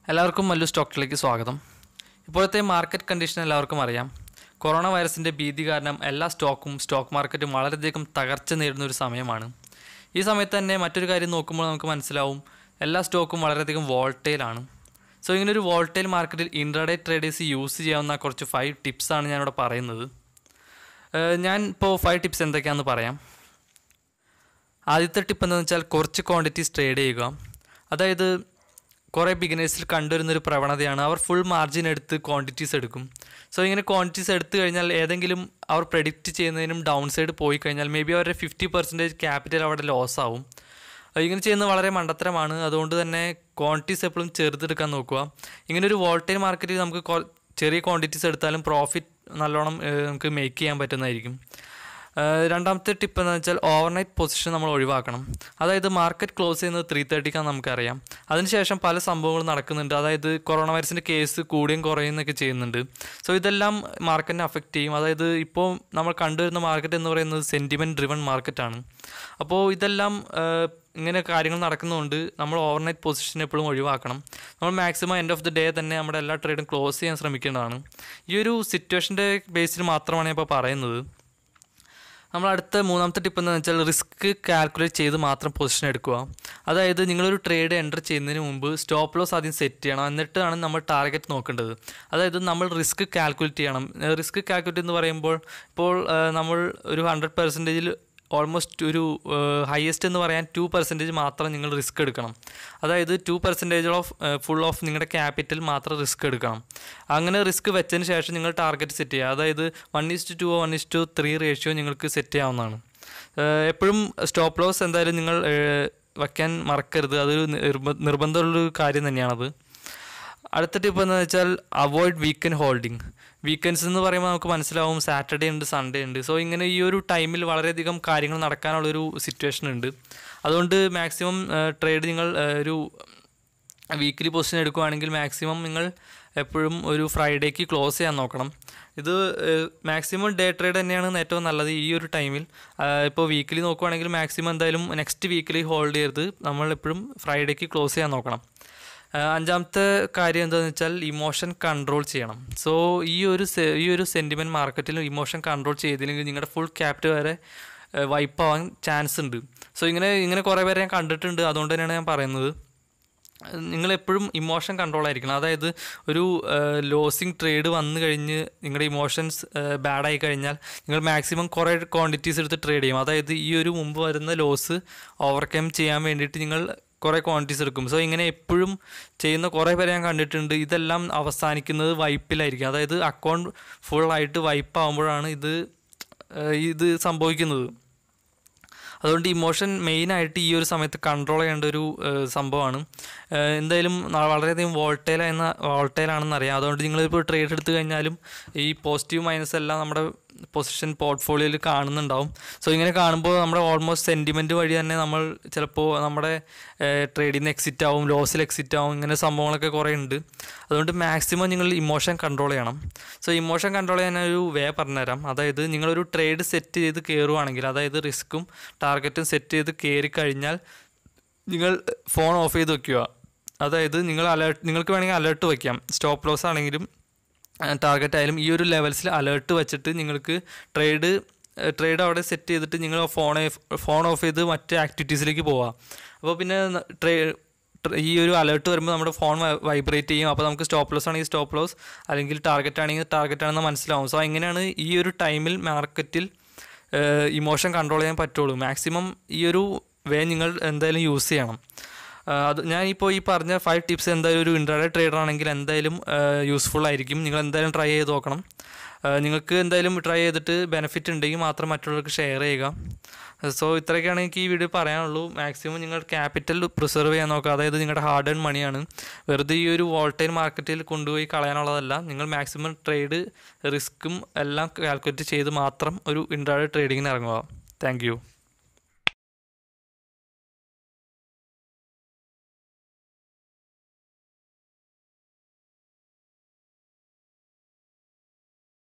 എല്ലാവർക്കും മല്ലു സ്റ്റോക്കിലേക്ക് സ്വാഗതം ഇപ്പോഴത്തെ മാർക്കറ്റ് കണ്ടീഷൻ എല്ലാവർക്കും അറിയാം കൊറോണ വൈറസിൻ്റെ ഭീതി കാരണം എല്ലാ സ്റ്റോക്കും സ്റ്റോക്ക് മാർക്കറ്റും വളരെയധികം തകർച്ച നേരിടുന്ന ഒരു സമയമാണ് ഈ സമയത്ത് തന്നെ മറ്റൊരു കാര്യം നോക്കുമ്പോൾ നമുക്ക് മനസ്സിലാവും എല്ലാ സ്റ്റോക്കും വളരെയധികം വോൾട്ടൈലാണ് സോ ഇങ്ങനെ ഒരു വോൾട്ടൈൽ മാർക്കറ്റിൽ ഇൻട്രാഡേ ട്രേഡേഴ്സ് യൂസ് ചെയ്യാവുന്ന കുറച്ച് ഫൈവ് ടിപ്സാണ് ഞാനിവിടെ പറയുന്നത് ഏഹ് ഞാൻ ഇപ്പോൾ ഫൈവ് ടിപ്സ് എന്തൊക്കെയാണെന്ന് പറയാം ആദ്യത്തെ ടിപ്പ് എന്താണെന്ന് വെച്ചാൽ കുറച്ച് ക്വാണ്ടിറ്റീസ് ട്രേഡ് ചെയ്യുക അതായത് കുറേ ബിഗിനേഴ്സിൽ കണ്ടുവരുന്നൊരു പ്രവണതയാണ് അവർ ഫുൾ മാർജിൻ എടുത്ത് ക്വാണ്ടിറ്റീസ് എടുക്കും സോ ഇങ്ങനെ ക്വാണ്ടിറ്റീസ് എടുത്തു കഴിഞ്ഞാൽ ഏതെങ്കിലും അവർ പ്രെഡിക്റ്റ് ചെയ്യുന്നതിനും ഡൗൺ സൈഡ് പോയി കഴിഞ്ഞാൽ മേ ബി അവരുടെ ഫിഫ്റ്റി പെർസെൻറ്റേജ് ക്യാപിറ്റൽ അവിടെ ലോസ് ആവും അത് ഇങ്ങനെ ചെയ്യുന്നത് വളരെ മണ്ടത്തരമാണ് അതുകൊണ്ട് തന്നെ ക്വാണ്ടിറ്റീസ് എപ്പോഴും ചെറുതെടുക്കാൻ നോക്കുക ഇങ്ങനെ ഒരു വോൾട്ടൈൽ മാർക്കറ്റിൽ നമുക്ക് കൊ- ചെറിയ ക്വാണ്ടിറ്റീസ് എടുത്താലും പ്രോഫിറ്റ് നല്ലോണം ഏഹ്, നമുക്ക് മേക്ക് ചെയ്യാൻ പറ്റുന്നതായിരിക്കും ഏഹ് രണ്ടാമത്തെ ടിപ്പ് എന്ന് വെച്ചാൽ ഓവർനൈറ്റ് പൊസിഷൻ നമ്മൾ ഒഴിവാക്കണം അതായത് മാർക്കറ്റ് ക്ലോസ് ചെയ്യുന്നത് ത്രീ തേർട്ടിക്കാണ് നമുക്കറിയാം അതിനുശേഷം പല സംഭവങ്ങളും നടക്കുന്നുണ്ട് അതായത് കൊറോണ വൈറസിൻ്റെ കേസ് കൂടുകയും കുറയുന്നൊക്കെ ചെയ്യുന്നുണ്ട് സോ ഇതെല്ലാം മാർക്കറ്റിനെ അഫക്റ്റ് ചെയ്യും അതായത് ഇപ്പോൾ നമ്മൾ കണ്ടുവരുന്ന മാർക്കറ്റ് എന്ന് പറയുന്നത് സെൻറ്റിമെൻറ്റ് ഡ്രിവൺ മാർക്കറ്റാണ് അപ്പോൾ ഇതെല്ലാം ഏഹ്, ഇങ്ങനെ കാര്യങ്ങൾ നടക്കുന്നതുകൊണ്ട് നമ്മൾ ഓവർനൈറ്റ് പൊസിഷൻ എപ്പോഴും ഒഴിവാക്കണം നമ്മൾ maximum end of the day തന്നെ നമ്മുടെ എല്ലാ ട്രേഡും ക്ലോസ് ചെയ്യാൻ ശ്രമിക്കേണ്ടതാണ് ഈ ഒരു സിറ്റുവേഷൻ്റെ ബേസിൽ മാത്രമാണ് ഞാൻ ഇപ്പോൾ പറയുന്നത് നമ്മൾ അടുത്ത മൂന്നാമത്തെ ടിപ്പ് എന്ന് വെച്ചാൽ റിസ്ക് കാൽക്കുലേറ്റ് ചെയ്ത് മാത്രം പൊസിഷൻ എടുക്കുക അതായത് നിങ്ങളൊരു ട്രേഡ് എൻ്റർ ചെയ്യുന്നതിന് മുമ്പ് സ്റ്റോപ്പ് ലോസ് ആദ്യം സെറ്റ് ചെയ്യണം എന്നിട്ടാണ് നമ്മൾ ടാർഗറ്റ് നോക്കേണ്ടത് അതായത് നമ്മൾ റിസ്ക് കാൽക്കുലേറ്റ് ചെയ്യണം റിസ്ക് കാൽക്കുലേറ്റ് എന്ന് പറയുമ്പോൾ ഇപ്പോൾ ആ, നമ്മൾ ഒരു ഹൺഡ്രഡ് പെർസെൻറ്റേജിൽ ഓൾമോസ്റ്റ് ഒരു ഹയസ്റ്റ് എന്ന് പറയാൻ ടു പെർസെൻറ്റേജ് മാത്രം നിങ്ങൾ റിസ്ക് എടുക്കണം അതായത് two percentage of full of നിങ്ങളുടെ ക്യാപിറ്റൽ മാത്രം റിസ്ക് എടുക്കണം അങ്ങനെ റിസ്ക് വെച്ചതിന് ശേഷം നിങ്ങൾ ടാർഗറ്റ് സെറ്റ് ചെയ്യുക അതായത് one is to two one is to three ratio നിങ്ങൾക്ക് സെറ്റ് ചെയ്യാവുന്നതാണ് ഏഹ് എപ്പോഴും സ്റ്റോപ്പ് ലോസ് എന്തായാലും നിങ്ങൾ ഏഹ് വയ്ക്കാൻ മറക്കരുത് അതൊരു നിർബ നിർബന്ധമുള്ളൊരു കാര്യം തന്നെയാണത് അടുത്ത ടിപ്പ് എന്ന് വെച്ചാൽ അവോയ്ഡ് വീക്കെൻഡ് ഹോൾഡിംഗ് വീക്കെൻഡ്സ് എന്ന് പറയുമ്പോൾ നമുക്ക് മനസ്സിലാവും സാറ്റർഡേ ഉണ്ട് സൺഡേ ഉണ്ട് സോ ഇങ്ങനെ ഈ ഒരു ടൈമിൽ വളരെയധികം കാര്യങ്ങൾ നടക്കാനുള്ളൊരു സിറ്റുവേഷൻ ഉണ്ട് അതുകൊണ്ട് മാക്സിമം ട്രേഡ് നിങ്ങൾ ഏഹ്, ഒരു വീക്കിലി പൊസിഷൻ എടുക്കുകയാണെങ്കിൽ മാക്സിമം നിങ്ങൾ എപ്പോഴും ഒരു ഫ്രൈഡേക്ക് ക്ലോസ് ചെയ്യാൻ നോക്കണം ഇത് മാക്സിമം ഡേ ട്രേഡ് തന്നെയാണ് ഏറ്റവും നല്ലത് ഈ ഒരു ടൈമിൽ ഇപ്പോൾ വീക്കിലി നോക്കുകയാണെങ്കിൽ മാക്സിമം എന്തായാലും നെക്സ്റ്റ് വീക്കിലി ഹോൾഡ് ചെയ്ത് നമ്മൾ എപ്പോഴും ഫ്രൈഡേക്ക് ക്ലോസ് ചെയ്യാൻ നോക്കണം ആ, അഞ്ചാമത്തെ കാര്യം എന്താണെന്ന് വെച്ചാൽ ഇമോഷൻ കൺട്രോൾ ചെയ്യണം സോ ഈ ഒരു സെ- ഈ ഒരു സെൻറ്റിമെൻറ്റ് മാർക്കറ്റിൽ ഇമോഷൻ കൺട്രോൾ ചെയ്തില്ലെങ്കിൽ നിങ്ങളുടെ ഫുൾ ക്യാപിറ്റൽ വരെ വൈപ്പ് ആവാൻ ചാൻസ് ഉണ്ട് സോ ഇങ്ങനെ ഇങ്ങനെ കുറേ പേരെ ഞാൻ കണ്ടിട്ടുണ്ട് അതുകൊണ്ട് തന്നെയാണ് ഞാൻ പറയുന്നത് നിങ്ങൾ എപ്പോഴും ഇമോഷൻ കൺട്രോൾ ആയിരിക്കണം അതായത് ഒരു ലോസിങ് ട്രേഡ് വന്നു കഴിഞ്ഞ് നിങ്ങളുടെ ഇമോഷൻസ് ബാഡായി കഴിഞ്ഞാൽ നിങ്ങൾ മാക്സിമം കുറേ ക്വാണ്ടിറ്റീസ് എടുത്ത് ട്രേഡ് ചെയ്യും അതായത് ഈ ഒരു മുമ്പ് വരുന്ന ലോസ് ഓവർകം ചെയ്യാൻ വേണ്ടിയിട്ട് നിങ്ങൾ കുറേ ക്വാണ്ടിറ്റീസ് എടുക്കും സോ ഇങ്ങനെ എപ്പോഴും ചെയ്യുന്ന കുറേ പേരെ ഞാൻ കണ്ടിട്ടുണ്ട് ഇതെല്ലാം അവസാനിക്കുന്നത് വൈപ്പിലായിരിക്കും അതായത് അക്കൗണ്ട് ഫുള്ളായിട്ട് വൈപ്പ് ആകുമ്പോഴാണ് ഇത് ഏഹ്, ഇത് സംഭവിക്കുന്നത് അതുകൊണ്ട് ഇമോഷൻ മെയിനായിട്ട് ഈ ഒരു സമയത്ത് കൺട്രോൾ ചെയ്യേണ്ട ഒരു ഏഹ്, സംഭവമാണ് ഏഹ്, എന്തായാലും ന- വളരെയധികം വോൾട്ടൈൽ എന്ന വോൾട്ടൈലാണെന്ന് അറിയാം അതുകൊണ്ട് നിങ്ങളിപ്പോൾ ട്രേഡ് എടുത്തു കഴിഞ്ഞാലും ഈ പോസിറ്റീവ് മൈനസ് എല്ലാം നമ്മുടെ പൊസിഷൻ പോർട്ട്ഫോളിയോയിൽ കാണുന്നുണ്ടാവും സോ ഇങ്ങനെ കാണുമ്പോൾ നമ്മുടെ ഓൾമോസ്റ്റ് സെൻറ്റിമെൻറ്റ് വഴി തന്നെ നമ്മൾ ചിലപ്പോൾ നമ്മുടെ ട്രേഡിൽ നിന്ന് എക്സിറ്റ് ആവും ലോസിൽ എക്സിറ്റ് ആവും ഇങ്ങനെ സംഭവങ്ങളൊക്കെ കുറേ ഉണ്ട് അതുകൊണ്ട് മാക്സിമം നിങ്ങൾ ഇമോഷൻ കൺട്രോൾ ചെയ്യണം സോ ഇമോഷൻ കൺട്രോൾ ചെയ്യാൻ ഒരു വേ പറഞ്ഞുതരാം അതായത് നിങ്ങളൊരു ട്രേഡ് സെറ്റ് ചെയ്ത് കയറുവാണെങ്കിൽ അതായത് റിസ്ക്കും ടാർഗറ്റും സെറ്റ് ചെയ്ത് കയറി കഴിഞ്ഞാൽ നിങ്ങൾ ഫോൺ ഓഫ് ചെയ്ത് വെക്കുക അതായത് നിങ്ങൾ അലേർട്ട് നിങ്ങൾക്ക് വേണമെങ്കിൽ അലേർട്ട് വയ്ക്കാം സ്റ്റോപ്പ് ലോസ് ആണെങ്കിലും ടാർഗറ്റ് ആയാലും ഈ ഒരു ലെവൽസിൽ അലേർട്ട് വെച്ചിട്ട് നിങ്ങൾക്ക് ട്രേഡ് ട്രേഡ് അവിടെ സെറ്റ് ചെയ്തിട്ട് നിങ്ങൾ ഫോൺ ഫോൺ ഓഫ് ചെയ്ത് മറ്റ് ആക്ടിവിറ്റീസിലേക്ക് പോവാം അപ്പോൾ പിന്നെ ട്രേ ഈ ഒരു അലേർട്ട് വരുമ്പോൾ നമ്മുടെ ഫോൺ വൈബ്രേറ്റ് ചെയ്യും അപ്പോൾ നമുക്ക് സ്റ്റോപ്പ് ലോസ് ആണെങ്കിൽ സ്റ്റോപ്പ് ലോസ് അല്ലെങ്കിൽ ടാർഗറ്റ് ആണെങ്കിൽ ടാർഗറ്റ് ആണെന്ന് മനസ്സിലാവും സോ എങ്ങനെയാണ് ഈ ഒരു ടൈമിൽ മാർക്കറ്റിൽ ഇമോഷൻ കൺട്രോൾ ചെയ്യാൻ പറ്റുള്ളൂ മാക്സിമം ഈ ഒരു വേ നിങ്ങൾ എന്തായാലും യൂസ് ചെയ്യണം ആ, അത് ഞാനിപ്പോൾ ഈ പറഞ്ഞ ഫൈവ് ടിപ്സ് എന്തായാലും ഒരു ഇൻട്രാഡേ ട്രേഡർ ആണെങ്കിൽ എന്തായാലും യൂസ്ഫുൾ ആയിരിക്കും നിങ്ങൾ എന്തായാലും ട്രൈ ചെയ്ത് നോക്കണം ആ, നിങ്ങൾക്ക് എന്തായാലും ട്രൈ ചെയ്തിട്ട് ബെനിഫിറ്റ് ഉണ്ടെങ്കിൽ മാത്രം മറ്റുള്ളവർക്ക് ഷെയർ ചെയ്യുക സോ ഇത്രയൊക്കെയാണ് എനിക്ക് ഈ വീഡിയോ പറയാനുള്ളൂ മാക്സിമം നിങ്ങൾ ക്യാപിറ്റൽ പ്രിസർവ് ചെയ്യാൻ നോക്കുക അതായത് നിങ്ങളുടെ ഹാർഡ് ഏൺ മണിയാണ് വെറുതെ ഈ ഒരു വോൾട്ടൈൽ മാർക്കറ്റിൽ കൊണ്ടുപോയി കളയാനുള്ളതല്ല നിങ്ങൾ മാക്സിമം ട്രേഡ് റിസ്ക്കും എല്ലാം കാൽക്കുലേറ്റ് ചെയ്ത് മാത്രം ഒരു ഇൻട്രാഡേ ട്രേഡിങ്ങിന് ഇറങ്ങുക താങ്ക് യു